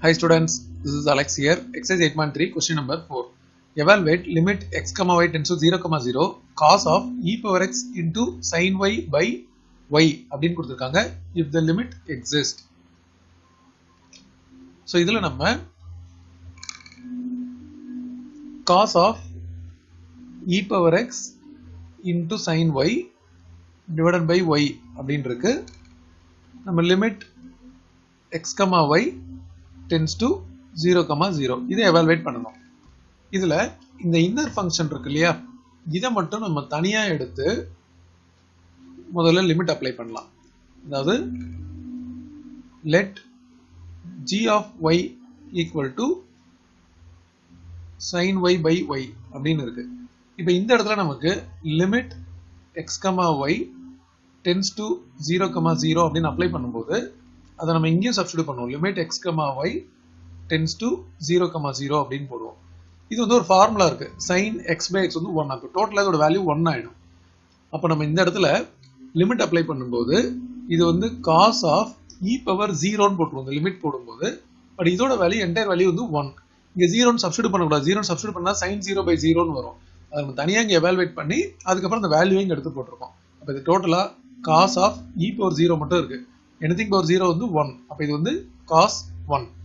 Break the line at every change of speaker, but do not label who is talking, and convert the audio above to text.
Hi students, this is Alex here. Exercise 8.3, question number 4. Evaluate limit x comma y tends to 0 comma 0 cos of e power x into sin y by y அப்படின்னு கொடுத்துருக்காங்க if the limit exist. So இதில் நம்ம cos of e power x into sin y divided by y அப்படின்னு இருக்கு நம்ம limit x comma y tends to 0 comma 0 இதை evaluate பண்ணணும் இதில் இந்த இன்னர் ஃபங்க்ஷன் இருக்கு இல்லையா இதை மட்டும் நம்ம தனியாக எடுத்து முதல்ல லிமிட் அப்ளை பண்ணலாம் அதாவது let g of y equal to sin y by y அப்படின்னு இருக்கு இப்போ இந்த இடத்துல நமக்கு limit x comma y tends to 0 comma 0 அப்படின்னு அப்ளை பண்ணும்போது அதை நம்ம இங்கேயும் சப்ஸ்டியூட் பண்ணுவோம் limit x comma y tends to zero comma zero அப்படின்னு போடுவோம் இது வந்து ஒரு ஃபார்முலா இருக்கு சைன் எக்ஸ் பை எக்ஸ் வந்து ஒன் அப்போ டோட்டலாக இதோட வேல்யூ ஒன் ஆயிடும் அப்போ நம்ம இந்த இடத்துல லிமிட் அப்ளை பண்ணும்போது இது வந்து காஸ் ஆஃப் இ பவர் ஜீரோன்னு போட்டுருவோம் இந்த லிமிட் போடும்போது பட் இதோட வேல்யூ என்டையர் வேல்யூ வந்து ஒன் இங்கே ஜீரோன்னு சப்ஸ்டியூட் பண்ணக்கூடாது ஜீரோ சப்ஸ்டியூட் பண்ணால் சைன் ஜீரோ பை ஜீரோன்னு வரும் அதை நம்ம தனியாக இங்கே எவால்வேட் பண்ணி அதுக்கப்புறம் அந்த வேல்யூவை இங்கே எடுத்து போட்டிருக்கோம் அப்போ இது டோட்டலாக cos of e power zero மட்டும் இருக்கு எனிதிங் பவர் ஜீரோ வந்து ஒன் அப்போ இது வந்து காஸ் ஒன்